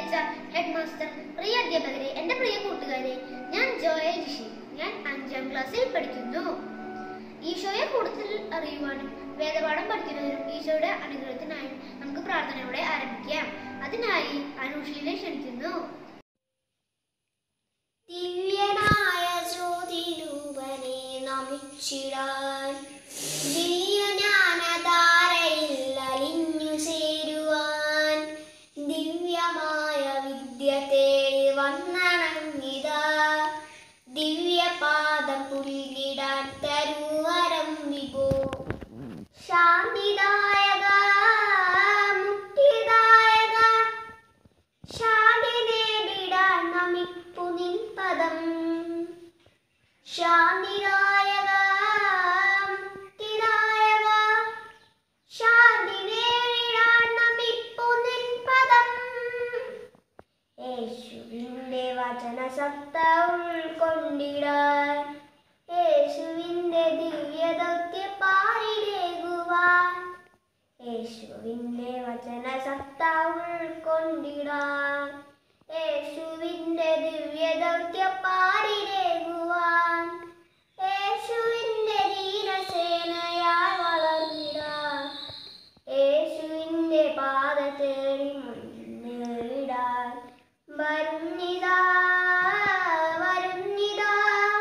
ബഹുമാനിച്ച head master പ്രിയ അധ്യാപകരെ എന്റെ പ്രിയ കൂട്ടുകാരെ ഞാൻ ജോയ ജിഷി ഞാൻ അഞ്ചാം ക്ലാസ്സിൽ പഠിക്കുന്നു ഈശോയെ കൂടുതൽ അറിയുവാനും വേദപാഠം പഠിക്കുന്നതിനും ഈശോയുടെ അനുഗ്രഹത്തിനായും നമുക്ക് പ്രാർത്ഥനയോടെ ആരംഭിക്കാം അതിനായി അനുഷീലെ ക്ഷണിക്കുന്നു ദിവ്യനായ ജ്യോതിരൂപനെ നമിച്ചിടാൻ ദിവ്യജ്ഞാനധാരയിൽ അലിഞ്ഞു ചേരുവാൻ ദിവ്യമായ വിദ്യ തേടി വന്നണങ്ങിതാ ദിവ്യപാദം പുൽകിടാൻ തരുവരം വിഭോ ശാന്തിദായക മുക്തിദായക ശാന്തി നേടിടാൻ നമിപ്പു നിൻ പദം ശാന്തിദായക മുക്തിദായക ശാന്തി നേടിടാൻ നമിപ്പു നിൻ പദം യേശുവിൻ്റെ വചന സത്ത ഉൾക്കൊണ്ടിടാൻ യേശുവിൻ്റെ ദിവ്യദൗത്യ പാരിലേകുവാൻ യേശുവിൻ്റെ വചന സത്ത ഉൾക്കൊണ്ടിടാൻ യേശുവിൻ്റെ ദിവ്യദൗത്യ പാരിലേകുവാൻ യേശുവിൻ്റെ ദീനസേനയാൽ വളർന്നിടാൻ യേശുവിൻ്റെ പാത തേടി മുന്നേറിടാൻ വരുന്നിതാ വരുന്നിതാ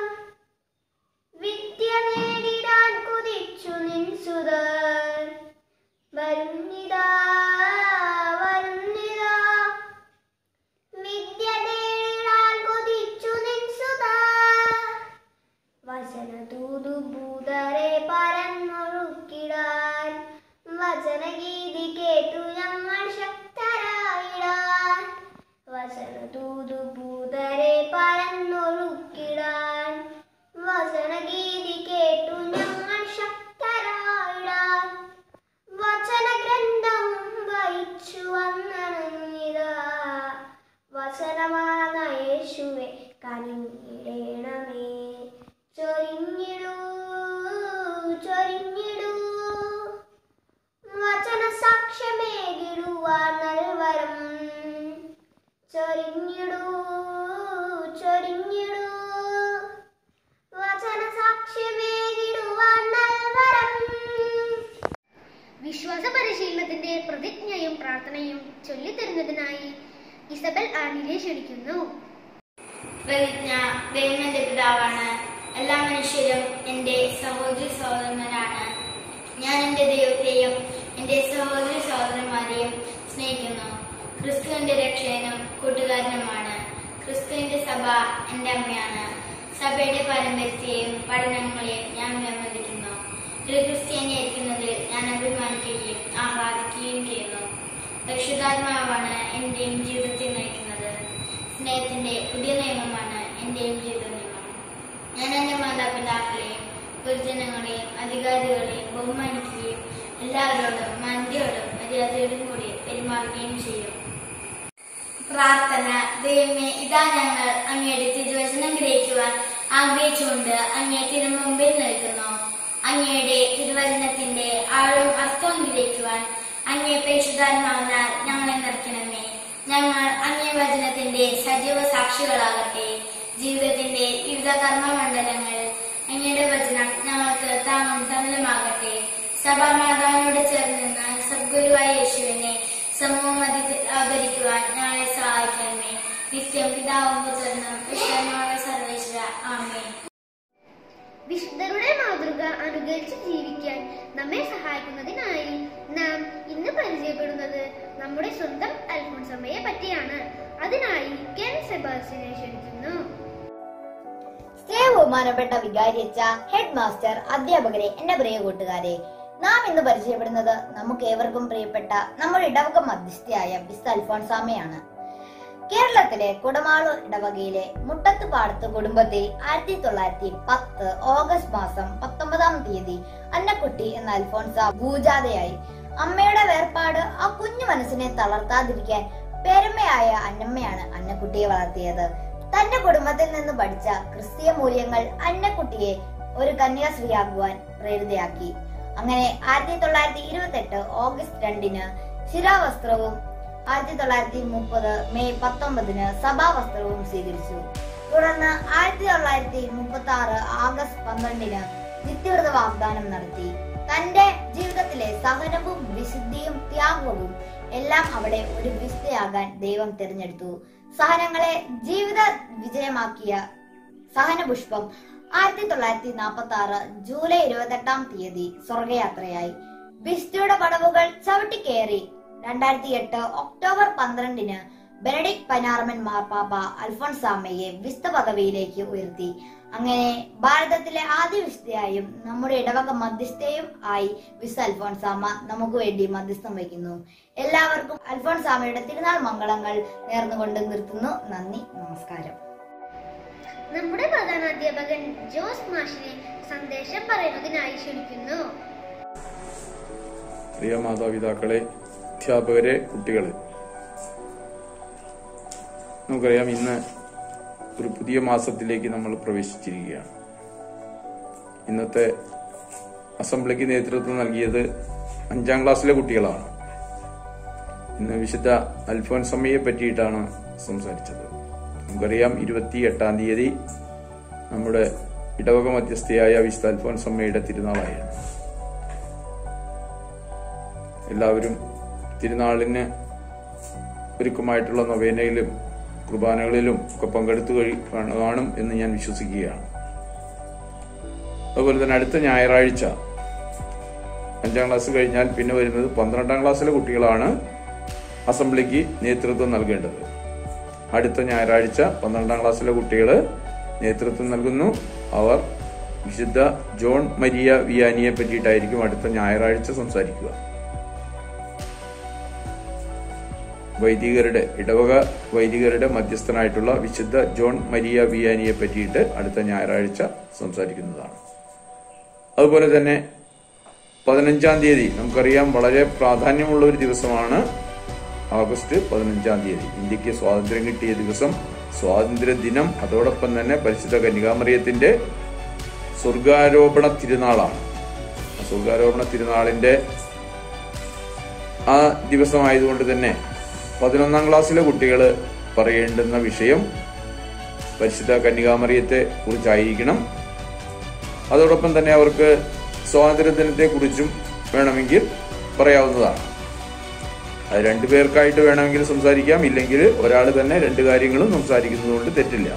വിദ്യ നേടിടാൻ കുതിച്ചു നിൻ സുതർ വരുന്നിതാ വരുന്നിതാ വിദ്യ നേടിടാൻ കൊതിച്ചു നിൻ സുതർ വചന തൂതു ഭൂതരെ പരന്നൊഴുക്കിടാൻ വചനഗീതി കേട്ടു ഞങ്ങൾ ശക്തരായിടാൻ വചന തൂതു ഭൂതരെ പരന്നൊഴുക്കിടാൻ വചനഗീതി കേട്ടു ഞങ്ങൾ ശക്തരായിടാൻ വചനഗ്രന്ഥം വഹിച്ചു വന്നണങ്ങിതാ വചനമാന യേശുവെ കനിഞ്ഞിടേണമേ ചൊരിഞ്ഞിടൂ ചൊരിഞ്ഞിടൂ വചന സാക്ഷ്യമേകിടുവാൻ നൽവരം ചൊരിഞ്ഞിടൂ ചൊരിഞ്ഞിടൂ വചന സാക്ഷ്യമേകിടുവാൻ നൽവരം വിശ്വാസ പരിശീലനത്തിന്റെ പ്രതിജ്ഞയും പ്രാർത്ഥനയും ചൊല്ലിത്തരുന്നതിനായി ഇസബൽ ആനിലെ ക്ഷണിക്കുന്നു പ്രതിജ്ഞ ദൈവന്റെ പിതാവാണ് എല്ലാ മനുഷ്യരും എൻ്റെ സഹോദരി സഹോദരന്മാരാണ് ഞാൻ എൻ്റെ ദൈവത്തെയും എൻ്റെ സഹോദരി സഹോദരന്മാരെയും സ്നേഹിക്കുന്നു ക്രിസ്തുവിന്റെ രക്ഷകനും കൂട്ടുകാരനുമാണ് ക്രിസ്തുവിന്റെ സഭ എൻ്റെ അമ്മയാണ് സഭയുടെ പാരമ്പര്യത്തെയും പഠനങ്ങളെയും ഞാൻ വിലമതിക്കുന്നു ഒരു ക്രിസ്ത്യാനിയായിരിക്കുന്നതിൽ ഞാൻ അഭിമാനിക്കുകയും ആഹ്ലാദിക്കുകയും ചെയ്യുന്നു പരിശുദ്ധാത്മാവാണ് എന്റെയും ജീവിതത്തെ നയിക്കുന്നത് സ്നേഹത്തിന്റെ പുതിയ നിയമമാണ് എന്റെയും ജീവിത നിയമം ഞാൻ എന്റെ മാതാപിതാക്കളെയും ഗുരുജനങ്ങളെയും അധികാരികളെയും ബഹുമാനിക്കുകയും എല്ലാവരോടും മന്ദിയോടും മര്യാദയോടും കൂടി പെരുമാറുകയും ചെയ്യും പ്രാർത്ഥന ദൈവമേ ഇതാ ഞങ്ങൾ അങ്ങയുടെ തിരുവചനം ഗ്രഹിക്കുവാൻ ആഗ്രഹിച്ചുകൊണ്ട് അങ്ങേ തിരുമുമ്പിൽ നിൽക്കുന്നു അങ്ങയുടെ തിരുവചനത്തിന്റെ ആഴവും അർത്ഥവും ഗ്രഹിക്കുവാൻ അങ്ങേ പരിശുദ്ധാത്മാവിനാൽ ഞങ്ങളെ നിറയ്ക്കണമേ ഞങ്ങൾ അങ്ങേ വചനത്തിന്റെ സജീവ സാക്ഷികളാകട്ടെ ജീവിതത്തിന്റെ വിവിധ കർമ്മമണ്ഡലങ്ങളിൽ അങ്ങയുടെ വചനം ഞങ്ങൾക്ക് താങ്ങും തണലുമാകട്ടെ സഭാമാതാവിനോട് ചേർന്ന് നിന്ന് സദ്ഗുരുവായ യേശുവിനെ സമൂഹമധ്യത്തിൽ അവതരിക്കുവാൻ ഞങ്ങളെ സഹായിക്കണമേ നിത്യം പിതാവും പുത്രനും വിശ്വനായ സർവേശ്വര ആമേ വിശുദ്ധരുടെ മാതൃക അനുകരിച്ച് ജീവിക്കാൻ നമ്മെ സഹായിക്കുന്നതിനായി നാം ഇന്ന് പരിചയപ്പെടുന്നത് നമ്മുടെ സ്വന്തം അൽഫോൺസമ്മയെ പറ്റിയാണ് അതിനായി കെൻ സെബാസ്റ്റിനെ ക്ഷണിക്കുന്നു സ്നേഹബഹുമാനപ്പെട്ട വികാരിയച്ച ഹെഡ് മാസ്റ്റർ അധ്യാപകരെ എന്റെ പ്രിയ കൂട്ടുകാരെ നാം ഇന്ന് പരിചയപ്പെടുന്നത് നമുക്ക് ഏവർക്കും പ്രിയപ്പെട്ട നമ്മുടെ ഇടവക മധ്യസ്ഥയായ ബിസ് അൽഫോൺസാമയാണ് കേരളത്തിലെ കുടമാളൂർ ഇടവകയിലെ മുട്ടത്ത് പാടത്ത് കുടുംബത്തിൽ ആയിരത്തി തൊള്ളായിരത്തി പത്ത് ഓഗസ്റ്റ് മാസം പത്തൊമ്പതാം തീയതി അന്നക്കുട്ടി എന്ന അൽഫോൺസ ഭൂജാതയായി അമ്മയുടെ വേർപാട് ആ കുഞ്ഞു മനസ്സിനെ തളർത്താതിരിക്കാൻ പെരുമയായ അന്നമ്മയാണ് അന്നക്കുട്ടിയെ വളർത്തിയത് തന്റെ കുടുംബത്തിൽ നിന്ന് പഠിച്ച ക്രിസ്തീയ മൂല്യങ്ങൾ അന്നക്കുട്ടിയെ ഒരു കന്യാസ്ത്രീയാകുവാൻ പ്രേരിതയാക്കി അങ്ങനെ ആയിരത്തി തൊള്ളായിരത്തി ഇരുപത്തി എട്ട് ഓഗസ്റ്റ് രണ്ടിന് ശിരാവസ്ത്രവും ആയിരത്തി തൊള്ളായിരത്തി മുപ്പത് മെയ് പത്തൊമ്പതിന് സഭാവസ്ത്രവും സ്വീകരിച്ചു തുടർന്ന് ആയിരത്തി തൊള്ളായിരത്തി മുപ്പത്തി ആറ് ആഗസ്റ്റ് പന്ത്രണ്ടിന് നിത്യവ്രത വാഗ്ദാനം നടത്തി തന്റെ ജീവിതത്തിലെ സഹനവും വിശുദ്ധിയും ത്യാഗവും എല്ലാം അവിടെ ഒരു വിസ്തയാകാൻ ദൈവം തിരഞ്ഞെടുത്തു സഹനങ്ങളെ ജീവിത വിജയമാക്കിയ സഹനപുഷ്പം ആയിരത്തി തൊള്ളായിരത്തി നാൽപ്പത്തി ആറ് ജൂലൈ ഇരുപത്തെട്ടാം തീയതി സ്വർഗയാത്രയായി വിസ്തുയുടെ പടവുകൾ ചവിട്ടിക്കേറി രണ്ടായിരത്തി എട്ട് ഒക്ടോബർ പന്ത്രണ്ടിന് ബെനഡിക് പനാർമൻ മാർപ്പാപ്പ അൽഫോൺസാമയെ വിസ്ത പദവിയിലേക്ക് ഉയർത്തി അങ്ങനെ ഭാരതത്തിലെ ആദ്യ വിസ്തയായും നമ്മുടെ ഇടവക മധ്യസ്ഥയും ആയി വിസ് അൽഫോൺസാമ നമുക്ക് വേണ്ടി മധ്യസ്ഥം വയ്ക്കുന്നു എല്ലാവർക്കും അൽഫോൺസാമയുടെ തിരുനാൾ മംഗളങ്ങൾ നേർന്നുകൊണ്ട് നിർത്തുന്നു നന്ദി നമസ്കാരം നമ്മുടെ പ്രധാനാധ്യാപകൻ ജോസ് മാഷിനെ സന്ദേശം പറയുന്നതിനായി ക്ഷണിക്കുന്നു പ്രിയ മാതാപിതാക്കളെ അധ്യാപകരെ കുട്ടികളെ നമുക്കറിയാം ഇന്ന് ഒരു പുതിയ മാസത്തിലേക്ക് നമ്മൾ പ്രവേശിച്ചിരിക്കുകയാണ് ഇന്നത്തെ അസംബ്ലിക്ക് നേതൃത്വം നൽകിയത് അഞ്ചാം ക്ലാസ്സിലെ കുട്ടികളാണ് ഇന്ന് വിശുദ്ധ അൽഫോൻസമ്മയെ പറ്റിയിട്ടാണ് സംസാരിച്ചത് നമുക്കറിയാം ഇരുപത്തി എട്ടാം തീയതി നമ്മുടെ ഇടവക മധ്യസ്ഥയായ വിശുദ്ധ അൽഫോൻസമ്മയുടെ തിരുനാളായിരുന്നു എല്ലാവരും തിരുനാളിന് ഒരുക്കമായിട്ടുള്ള നൊവേനയിലും കുർബാനകളിലും ഒക്കെ പങ്കെടുത്തു കഴി കാണും എന്ന് ഞാൻ വിശ്വസിക്കുകയാണ് അതുപോലെ തന്നെ അടുത്ത ഞായറാഴ്ച അഞ്ചാം ക്ലാസ് കഴിഞ്ഞാൽ പിന്നെ വരുന്നത് പന്ത്രണ്ടാം ക്ലാസ്സിലെ കുട്ടികളാണ് അസംബ്ലിക്ക് നേതൃത്വം നൽകേണ്ടത് അടുത്ത ഞായറാഴ്ച പന്ത്രണ്ടാം ക്ലാസ്സിലെ കുട്ടികൾ നേതൃത്വം നൽകുന്നു അവർ വിശുദ്ധ ജോൺ മരിയ വിയാനിയെ പറ്റിയിട്ടായിരിക്കും അടുത്ത ഞായറാഴ്ച സംസാരിക്കുക വൈദികരുടെ ഇടവക വൈദികരുടെ മധ്യസ്ഥനായിട്ടുള്ള വിശുദ്ധ ജോൺ മരിയ വിയാനിയെ പറ്റിയിട്ട് അടുത്ത ഞായറാഴ്ച സംസാരിക്കുന്നതാണ് അതുപോലെ തന്നെ പതിനഞ്ചാം തീയതി നമുക്കറിയാം വളരെ പ്രാധാന്യമുള്ള ഒരു ദിവസമാണ് ഓഗസ്റ്റ് പതിനഞ്ചാം തീയതി ഇന്ത്യക്ക് സ്വാതന്ത്ര്യം കിട്ടിയ ദിവസം സ്വാതന്ത്ര്യ ദിനം അതോടൊപ്പം തന്നെ പരിശുദ്ധ കന്യകാമറിയത്തിന്റെ സ്വർഗാരോപണ തിരുനാളാണ് ആ സ്വർഗാരോപണ തിരുനാളിന്റെ ആ ദിവസമായതുകൊണ്ട് തന്നെ പതിനൊന്നാം ക്ലാസ്സിലെ കുട്ടികൾ പറയേണ്ടുന്ന വിഷയം പരിശുദ്ധ കന്യകാമറിയത്തെ കുറിച്ചായിരിക്കണം അതോടൊപ്പം തന്നെ അവർക്ക് സ്വാതന്ത്ര്യദിനത്തെ കുറിച്ചും വേണമെങ്കിൽ പറയാവുന്നതാണ് അത് രണ്ടുപേർക്കായിട്ട് വേണമെങ്കിൽ സംസാരിക്കാം ഇല്ലെങ്കിൽ ഒരാൾ തന്നെ രണ്ട് കാര്യങ്ങളും സംസാരിക്കുന്നത് കൊണ്ട് തെറ്റില്ല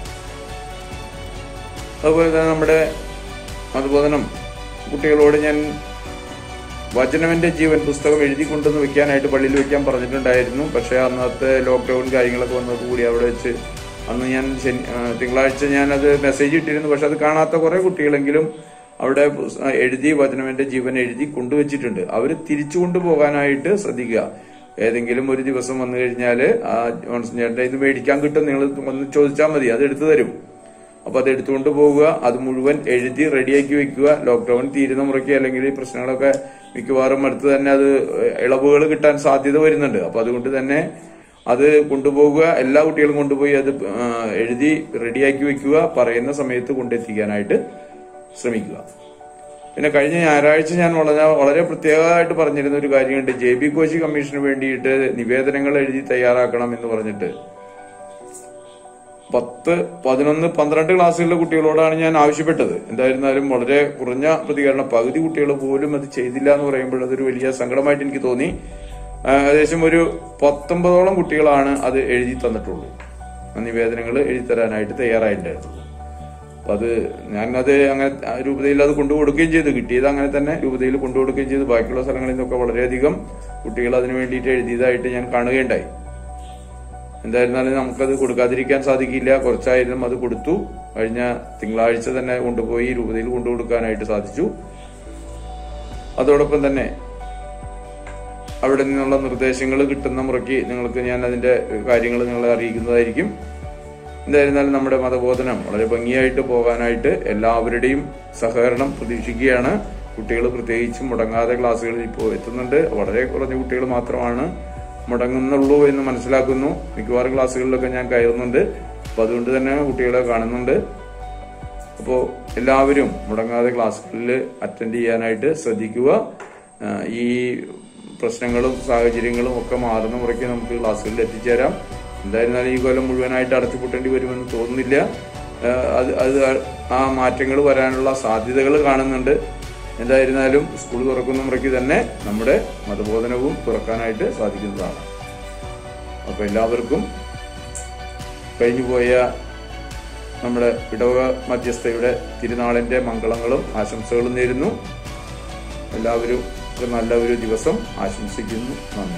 അതുപോലെ തന്നെ നമ്മുടെ മതബോധനം കുട്ടികളോട് ഞാൻ വചനവന്റെ ജീവൻ പുസ്തകം എഴുതി കൊണ്ടുവന്ന് വെക്കാനായിട്ട് പള്ളിയിൽ വെക്കാൻ പറഞ്ഞിട്ടുണ്ടായിരുന്നു പക്ഷേ അന്നത്തെ ലോക്ക്ഡൌൺ കാര്യങ്ങളൊക്കെ വന്നതുകൂടി അവിടെ വെച്ച് അന്ന് ഞാൻ ശനി ആ, തിങ്കളാഴ്ച ഞാൻ അത് മെസ്സേജ് ഇട്ടിരുന്നു പക്ഷെ അത് കാണാത്ത കുറെ കുട്ടികളെങ്കിലും അവിടെ പുസ്- ആ, എഴുതി വചനവന്റെ ജീവൻ എഴുതി കൊണ്ടുവച്ചിട്ടുണ്ട് അവർ തിരിച്ചു കൊണ്ടുപോകാനായിട്ട് ശ്രദ്ധിക്കുക ഏതെങ്കിലും ഒരു ദിവസം വന്നു കഴിഞ്ഞാൽ ആ ജോൺസൺ ചേട്ടൻ ഇത് മേടിക്കാൻ കിട്ടും നിങ്ങൾ ഒന്ന് ചോദിച്ചാൽ മതി അത് എടുത്തു തരും അപ്പൊ അത് എടുത്തുകൊണ്ട് പോവുക അത് മുഴുവൻ എഴുതി റെഡിയാക്കി വെക്കുക ലോക്ക്ഡൌൺ തീരുന്ന മുറയ്ക്ക് അല്ലെങ്കിൽ ഈ പ്രശ്നങ്ങളൊക്കെ മിക്കവാറും അടുത്ത് തന്നെ അത് ഇളവുകൾ കിട്ടാൻ സാധ്യത വരുന്നുണ്ട് അപ്പൊ അതുകൊണ്ട് തന്നെ അത് കൊണ്ടുപോകുക എല്ലാ കുട്ടികളും കൊണ്ടുപോയി അത് ആ, എഴുതി റെഡിയാക്കി വെക്കുക പറയുന്ന സമയത്ത് കൊണ്ടെത്തിക്കാനായിട്ട് ശ്രമിക്കുക പിന്നെ കഴിഞ്ഞ ഞായറാഴ്ച ഞാൻ വളരെ വളരെ പ്രത്യേകമായിട്ട് പറഞ്ഞിരുന്ന ഒരു കാര്യമുണ്ട് ജെ ബി കോശി കമ്മീഷന് വേണ്ടിയിട്ട് നിവേദനങ്ങൾ എഴുതി തയ്യാറാക്കണം എന്ന് പറഞ്ഞിട്ട് പത്ത് പതിനൊന്ന് പന്ത്രണ്ട് ക്ലാസ്സുകളിലെ കുട്ടികളോടാണ് ഞാൻ ആവശ്യപ്പെട്ടത് എന്തായിരുന്നാലും വളരെ കുറഞ്ഞ പ്രതികരണം പകുതി കുട്ടികൾ പോലും അത് ചെയ്തില്ല എന്ന് പറയുമ്പോൾ അതൊരു വലിയ സങ്കടമായിട്ട് എനിക്ക് തോന്നി ആ, ഏകദേശം ഒരു പത്തൊമ്പതോളം കുട്ടികളാണ് അത് എഴുതി തന്നിട്ടുള്ളൂ ആ നിവേദനങ്ങൾ എഴുതി തരാനായിട്ട് തയ്യാറായിട്ടുണ്ടായിരുന്നുള്ളൂ അപ്പൊ അത് ഞാനത് അങ്ങനെ ആ രൂപതയിൽ അത് കൊണ്ടു കൊടുക്കുകയും ചെയ്തു കിട്ടിയത് അങ്ങനെ തന്നെ രൂപതയിൽ കൊണ്ടു കൊടുക്കുകയും ചെയ്തു ബാക്കിയുള്ള സ്ഥലങ്ങളിൽ നിന്നൊക്കെ വളരെയധികം കുട്ടികൾ അതിനു വേണ്ടിയിട്ട് എഴുതിയതായിട്ട് ഞാൻ കാണുകയുണ്ടായി എന്തായിരുന്നാലും നമുക്കത് കൊടുക്കാതിരിക്കാൻ സാധിക്കില്ല കുറച്ചായാലും അത് കൊടുത്തു കഴിഞ്ഞ തിങ്കളാഴ്ച തന്നെ കൊണ്ടുപോയി രൂപതയിൽ കൊണ്ടു കൊടുക്കാനായിട്ട് സാധിച്ചു അതോടൊപ്പം തന്നെ അവിടെ നിന്നുള്ള നിർദ്ദേശങ്ങൾ കിട്ടുന്ന മുറയ്ക്ക് നിങ്ങൾക്ക് ഞാൻ അതിന്റെ കാര്യങ്ങൾ നിങ്ങളെ അറിയിക്കുന്നതായിരിക്കും എന്തായിരുന്നാലും നമ്മുടെ മതബോധനം വളരെ ഭംഗിയായിട്ട് പോകാനായിട്ട് എല്ലാവരുടെയും സഹകരണം പ്രതീക്ഷിക്കുകയാണ് കുട്ടികൾ പ്രത്യേകിച്ചും മുടങ്ങാതെ ക്ലാസ്സുകളിൽ ഇപ്പോൾ എത്തുന്നുണ്ട് വളരെ കുറഞ്ഞ കുട്ടികൾ മാത്രമാണ് മുടങ്ങുന്നുള്ളൂ എന്ന് മനസ്സിലാക്കുന്നു മിക്കവാറും ക്ലാസ്സുകളിലൊക്കെ ഞാൻ കയറുന്നുണ്ട് അപ്പൊ അതുകൊണ്ട് തന്നെ കുട്ടികളെ കാണുന്നുണ്ട് അപ്പോൾ എല്ലാവരും മുടങ്ങാതെ ക്ലാസ്സുകളിൽ അറ്റൻഡ് ചെയ്യാനായിട്ട് ശ്രദ്ധിക്കുക ആ, ഈ പ്രശ്നങ്ങളും സാഹചര്യങ്ങളും ഒക്കെ മാറുന്ന മുറയ്ക്ക് നമുക്ക് ക്ലാസ്സുകളിൽ എത്തിച്ചേരാം എന്തായിരുന്നാലും ഈ കൊല്ലം മുഴുവനായിട്ട് അടച്ചുപൂട്ടേണ്ടി വരുമെന്ന് തോന്നുന്നില്ല ആ, അത് അത് ആ മാറ്റങ്ങൾ വരാനുള്ള സാധ്യതകൾ കാണുന്നുണ്ട് എന്തായിരുന്നാലും സ്കൂൾ തുറക്കുന്ന മുറയ്ക്ക് തന്നെ നമ്മുടെ മതബോധനവും തുറക്കാനായിട്ട് സാധിക്കുന്നതാണ് അപ്പോൾ എല്ലാവർക്കും കഴിഞ്ഞുപോയ നമ്മുടെ ഇടവക മധ്യസ്ഥയുടെ തിരുനാളിന്റെ മംഗളങ്ങളും ആശംസകളും നേരുന്നു എല്ലാവരും ഒരു നല്ല ഒരു ദിവസം ആശംസിക്കുന്നു നന്ദി